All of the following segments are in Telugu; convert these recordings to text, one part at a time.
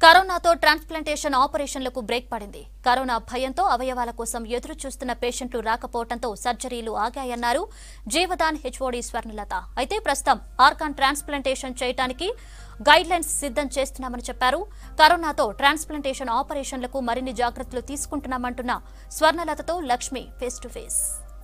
కరోనాతో ట్రాన్స్ప్లాంటేషన్ ఆపరేషన్లకు బ్రేక్ పడింది కరోనా భయంతో అవయవాల కోసం ఎదురు చూస్తున్న పేషెంట్లు రాకపోవడంతో సర్జరీలు ఆగాయన్నారు జీవదాన్ హెచ్ఓడి స్వర్ణలత అయితే ప్రస్తుతం ఆర్గాన్ ట్రాన్స్ప్లాంటేషన్ చేయడానికి గైడ్ లైన్స్ సిద్ధం చేస్తున్నామని చెప్పారు కరోనాతో ట్రాన్స్ప్లాంటేషన్ ఆపరేషన్లకు మరిన్ని జాగ్రత్తలు తీసుకుంటున్నామంటున్న స్వర్ణలతతో లక్ష్మి ఫేస్ టు ఫేస్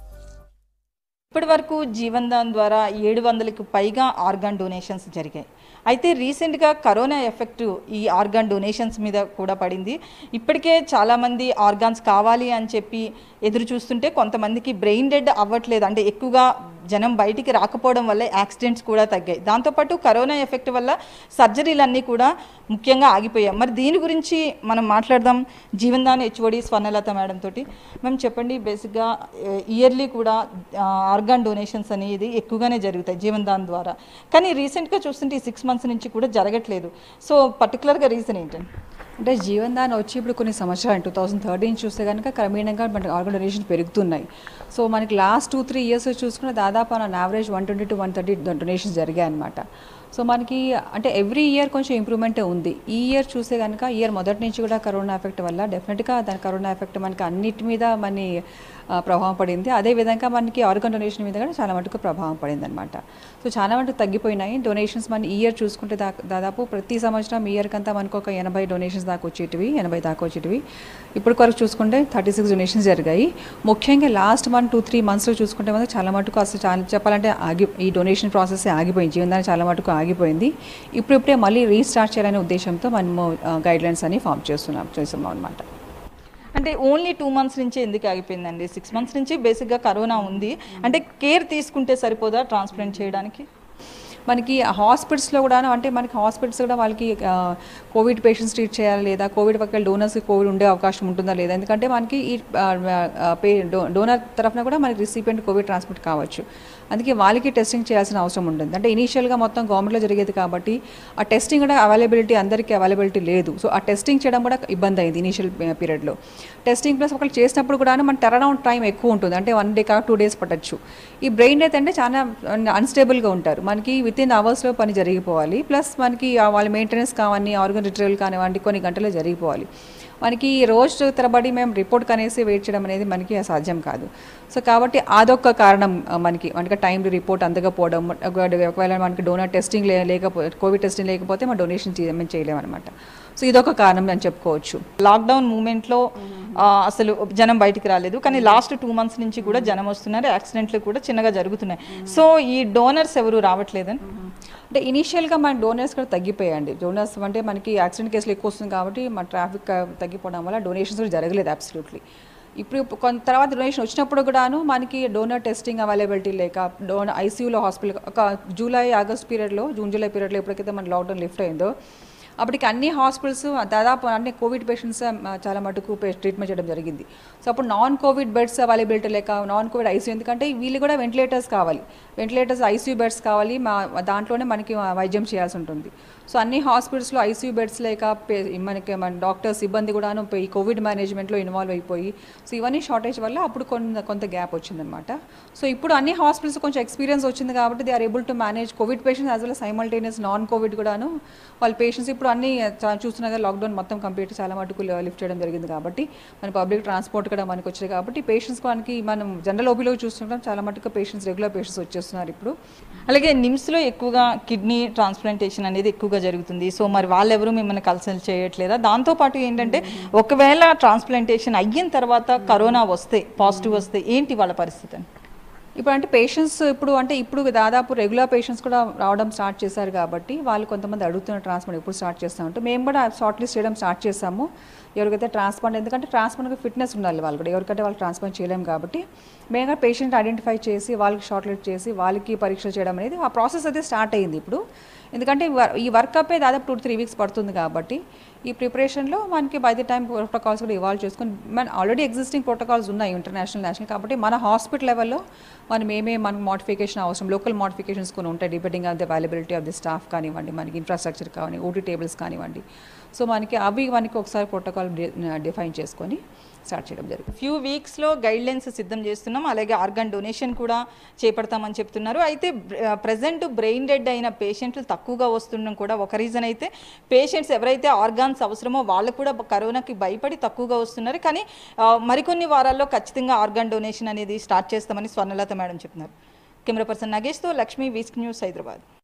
ఇప్పటి వరకు జీవన్ దాన్ ద్వారా ఏడు వందలకు పైగా ఆర్గాన్ డొనేషన్స్ జరిగాయి అయితే రీసెంట్గా కరోనా ఎఫెక్ట్ ఈ ఆర్గాన్ డొనేషన్స్ మీద కూడా పడింది ఇప్పటికే చాలామంది ఆర్గాన్స్ కావాలి అని చెప్పి ఎదురు చూస్తుంటే కొంతమందికి బ్రెయిన్ డెడ్ అవ్వట్లేదు అంటే ఎక్కువగా జనం బయటికి రాకపోవడం వల్ల యాక్సిడెంట్స్ కూడా తగ్గాయి దాంతోపాటు కరోనా ఎఫెక్ట్ వల్ల సర్జరీలన్నీ కూడా ముఖ్యంగా ఆగిపోయాయి మరి దీని గురించి మనం మాట్లాడదాం జీవన్ దాన్ హెచ్ఓడి స్వర్ణలత మేడం తోటి మేము చెప్పండి బేసిక్గా ఇయర్లీ కూడా ఆర్గాన్ డొనేషన్స్ అనేది ఎక్కువగానే జరుగుతాయి జీవన్ దాన్ ద్వారా కానీ రీసెంట్గా చూస్తుంటే ఈ సిక్స్ మంత్స్ నుంచి కూడా జరగట్లేదు సో పర్టికులర్గా రీజన్ ఏంటండి అంటే జీవన్ దాన్ వచ్చి ఇప్పుడు కొన్ని సంవత్సరాలు టూ థౌసండ్ థర్టీన్ చూస్తే కనుక క్రమేణంగా మనకి ఆర్గన్ డొనేషన్ పెరుగుతున్నాయి సో మనకి లాస్ట్ టూ త్రీ ఇయర్స్ చూసుకుంటే దాదాపు on average one twenty to one thirty donations జరిగాయి అనమాట సో మనకి అంటే ఎవ్రీ ఇయర్ కొంచెం ఇంప్రూవ్మెంట్ ఉంది ఈ ఇయర్ చూస్తే కనుక ఇయర్ మొదటి నుంచి కూడా కరోనా ఎఫెక్ట్ వల్ల డెఫినెట్గా దాని కరోనా ఎఫెక్ట్ మనకి అన్నిటి మీద మన ఆ, ప్రభావం పడింది అదేవిధంగా మనకి ఆర్గన్ డొనేషన్ మీద కూడా చాలా మటుకు ప్రభావం పడింది అనమాట సో చాలా మటుకు తగ్గిపోయినాయి డొనేషన్స్ మన ఈ ఇయర్ చూసుకుంటే దా దాదాపు ప్రతి సంవత్సరం ఈ ఇయర్కి అంతా మనకు ఒక ఎనభై డొనేషన్స్ దాకా వచ్చేటివి ఎనభై దాకా వచ్చేటివి ఇప్పుడు వరకు చూసుకుంటే థర్టీ సిక్స్ డొనేషన్స్ జరిగాయి ముఖ్యంగా లాస్ట్ వన్ టూ త్రీ మంత్స్లో చూసుకుంటే మనకు చాలా మటుకు అసలు చాలా చెప్పాలంటే ఆగి ఈ డొనేషన్ ప్రాసెస్ ఆగిపోయింది జీవనాన్ని చాలా మటుకు ఆగిపోయింది ఇప్పుడు ఇప్పుడే మళ్ళీ రీస్టార్ట్ చేయాలనే ఉద్దేశంతో మనము గైడ్ లైన్స్ అని ఫామ్ చేస్తున్నాం చేస్తున్నాం అనమాట అంటే ఓన్లీ టూ మంత్స్ నుంచి ఎందుకు ఆగిపోయిందండి సిక్స్ మంత్స్ నుంచి బేసిక్గా కరోనా ఉంది అంటే కేర్ తీసుకుంటే సరిపోదా ట్రాన్స్ప్లాంట్ చేయడానికి మనకి హాస్పిటల్స్లో కూడా అంటే మనకి హాస్పిటల్స్ కూడా వాళ్ళకి ఆ, కోవిడ్ పేషెంట్స్ ట్రీట్ చేయాలి లేదా కోవిడ్ పక్కన డోనర్స్కి కోవిడ్ ఉండే అవకాశం ఉంటుందా లేదా ఎందుకంటే మనకి ఈ ఆ, ఆ, పే డో- డోనర్ తరఫున కూడా మనకి రిసిపియంట్ కోవిడ్ ట్రాన్స్మిట్ కావచ్చు అందుకే వాళ్ళకి టెస్టింగ్ చేయాల్సిన అవసరం ఉంటుంది అంటే ఇనీషియల్గా మొత్తం గవర్నమెంట్లో జరిగేది కాబట్టి ఆ టెస్టింగ్ కూడా అవైలబిలిటీ అందరికీ అవైలబిలిటీ లేదు సో ఆ టెస్టింగ్ చేయడం కూడా ఇబ్బంది అయింది ఇనీషియల్ పీరియడ్లో టెస్టింగ్ ప్లస్ ఒకళ్ళు చేసినప్పుడు కూడా మన టర్న్ టైం ఎక్కువ ఉంటుంది అంటే వన్ డే కాక టూ డేస్ పట్టచ్చు ఈ బ్రెయిన్ అయితే అంటే చాలా అన్స్టేబుల్గా ఉంటారు మనకి విత్ ఇన్ అవర్స్లో పని జరిగిపోవాలి ప్లస్ మనకి ఆ వాళ్ళ మెయింటెనెన్స్ కావని ఆర్గన్ రిట్రీవల్ కానివ్వండి కొన్ని గంటల్లో జరిగిపోవాలి మనకి రోజు తరబడి మేము రిపోర్ట్ కనేసి వెయిట్ చేయడం అనేది మనకి సాధ్యం కాదు సో కాబట్టి అదొక కారణం ఆ, మనకి మనకి టైం రిపోర్ట్ అందకపోవడం ఒకవేళ ఒకవేళ మనకి డోనర్ టెస్టింగ్ లే లేకపోతే కోవిడ్ టెస్టింగ్ లేకపోతే మనం డొనేషన్ మేము చేయలేమన్నమాట సో ఇదొక కారణం అని చెప్పుకోవచ్చు లాక్డౌన్ మూమెంట్లో ఆ, అసలు జనం బయటికి రాలేదు కానీ లాస్ట్ టూ మంత్స్ నుంచి కూడా జనం వస్తున్నారు యాక్సిడెంట్లు కూడా చిన్నగా జరుగుతున్నాయి సో ఈ డోనర్స్ ఎవరు రావట్లేదని అంటే ఇనీషియల్గా మన డోనర్స్ కూడా తగ్గిపోయాయండి డోనర్స్ అంటే మనకి యాక్సిడెంట్ కేసులు ఎక్కువ వస్తుంది కాబట్టి మన ట్రాఫిక్ తగ్గిపోవడం వల్ల డొనేషన్స్ కూడా జరగలేదు అబ్సల్యూట్లీ ఇప్పుడు కొంత తర్వాత డొనేషన్ వచ్చినప్పుడు కూడాను మనకి డోనర్ టెస్టింగ్ అవైలబిలిటీ లేక డోనర్ ఐసీయూలో హాస్పిటల్ ఒక జూలై ఆగస్ట్ పీరియడ్లో జూన్ జూలై పీరియడ్లో ఎప్పటికైతే మన లాక్డౌన్ లిఫ్ట్ అయిందో అప్పటికి అన్ని హాస్పిటల్స్ దాదాపు అన్ని కోవిడ్ పేషెంట్స్ చాలా మటుకు ట్రీట్మెంట్ చేయడం జరిగింది సో అప్పుడు నాన్ కోవిడ్ బెడ్స్ అవైలబిలిటీ లేక నాన్ కోవిడ్ ఐసీయూ ఎందుకంటే వీళ్ళు కూడా వెంటిలేటర్స్ కావాలి వెంటిలేటర్స్ ఐసీయూ బెడ్స్ కావాలి మా దాంట్లోనే మనకి వైద్యం చేయాల్సి ఉంటుంది సో అన్ని హాస్పిటల్స్లో ఐసీయూ బెడ్స్ లేక పే- మనకి మన డాక్టర్స్ సిబ్బంది కూడాను ఈ కోవిడ్ మేనేజ్మెంట్లో ఇన్వాల్వ్ అయిపోయి సో ఇవన్నీ షార్టేజ్ వల్ల అప్పుడు కొంత కొంత గ్యాప్ వచ్చిందనమాట సో ఇప్పుడు అన్ని హాస్పిటల్స్ కొంచెం ఎక్స్పీరియన్స్ వచ్చింది కాబట్టి they are able to manage covid patients as well simultaneously non covid కూడాను వాళ్ళ పేషెంట్స్ ఇప్పుడు అన్ని చా- చూస్తున్నా కదా లాక్డౌన్ మొత్తం కంప్లీట్ చాలా మటుకు లిఫ్ట్ చేయడం జరిగింది కాబట్టి మన పబ్లిక్ ట్రాన్స్పోర్ట్ కూడా మనకి వచ్చాయి కాబట్టి పేషెంట్స్ మనకి మనం జనరల్ ఓపీలో చూస్తుంటాం చాలా మటుకు పేషెంట్స్ రెగ్యులర్ పేషెంట్స్ వచ్చేస్తున్నారు ఇప్పుడు అలాగే నిమ్స్లో ఎక్కువగా కిడ్నీ ట్రాన్స్ప్లాంటేషన్ అనేది ఎక్కువగా జరుగుతుంది సో మరి వాళ్ళెవరు మిమ్మల్ని కన్సల్ట్ చేయట్లేదా దాంతోపాటు ఏంటంటే ఒకవేళ ట్రాన్స్ప్లాంటేషన్ అయిన తర్వాత కరోనా వస్తే పాజిటివ్ వస్తే ఏంటి వాళ్ళ పరిస్థితి అని ఇప్పుడు అంటే పేషెంట్స్ ఇప్పుడు అంటే ఇప్పుడు దాదాపు రెగ్యులర్ పేషెంట్స్ కూడా రావడం స్టార్ట్ చేశారు కాబట్టి వాళ్ళు కొంతమంది అడుగుతున్న ట్రాన్స్ప్లాంట్ ఎప్పుడు స్టార్ట్ చేస్తామంటే మేము కూడా షార్ట్ లిస్ట్ చేయడం స్టార్ట్ చేస్తాము ఎవరికైతే ట్రాన్స్ప్లాంట్ ఎందుకంటే ట్రాన్స్ప్లాంట్కి ఫిట్నెస్ ఉండాలి వాళ్ళు కూడా ఎవరికంటే వాళ్ళు ట్రాన్స్ప్లాంట్ చేయలేము కాబట్టి మేము కూడా పేషెంట్ ఐడెంటిఫై చేసి వాళ్ళకి షార్ట్ లిస్ట్ చేసి వాళ్ళకి పరీక్షలు చేయడం అనేది ఆ ప్రాసెస్ అయితే స్టార్ట్ అయింది ఇప్పుడు ఎందుకంటే ఈ వర్- ఈ వర్కప్పే దాదాపు టూ త్రీ వీక్స్ పడుతుంది కాబట్టి ఈ ప్రిపరేషన్లో మనకి బై ది టైం ప్రోటోకాల్స్ కూడా ఇవాల్వ్ చేసుకొని మన ఆల్రెడీ ఎగ్జిస్టింగ్ ప్రోటోకాల్స్ ఉన్నాయి ఇంటర్నేషనల్ నేషనల్ కాబట్టి మన హాస్పిటల్ లెవెల్లో మనం ఏమే మనకి మోడిఫికేషన్ అవసరం లోకల్ మోడిఫికేషన్స్ కొన్ని ఉంటాయి depending on the availability of the staff కానివ్వండి మనకి ఇన్ఫ్రాస్ట్రక్చర్ కానివ్వండి ఓటీ టేబుల్స్ కానివ్వండి సో మనకి అవి మనకి ఒకసారి ప్రోటోకాల్ డిఫైన్ చేసుకొని స్టార్ట్ చేయడం జరిగింది ఫ్యూ వీక్స్లో గైడ్ లైన్స్ సిద్ధం చేస్తున్నాం అలాగే ఆర్గాన్ డొనేషన్ కూడా చేపడతామని చెప్తున్నారు అయితే ప్రజెంట్ బ్రెయిన్ డెడ్ అయిన పేషెంట్లు తక్కువగా వస్తుండడం కూడా ఒక రీజన్ అయితే పేషెంట్స్ ఎవరైతే ఆర్గాన్స్ అవసరమో వాళ్ళు కూడా కరోనాకి భయపడి తక్కువగా వస్తున్నారు కానీ ఆ, మరికొన్ని వారాల్లో ఖచ్చితంగా ఆర్గాన్ డొనేషన్ అనేది స్టార్ట్ చేస్తామని స్వర్ణలత మేడం చెప్తున్నారు కెమెరా పర్సన్ నగేష్తో లక్ష్మీ వీస్క్ న్యూస్ హైదరాబాద్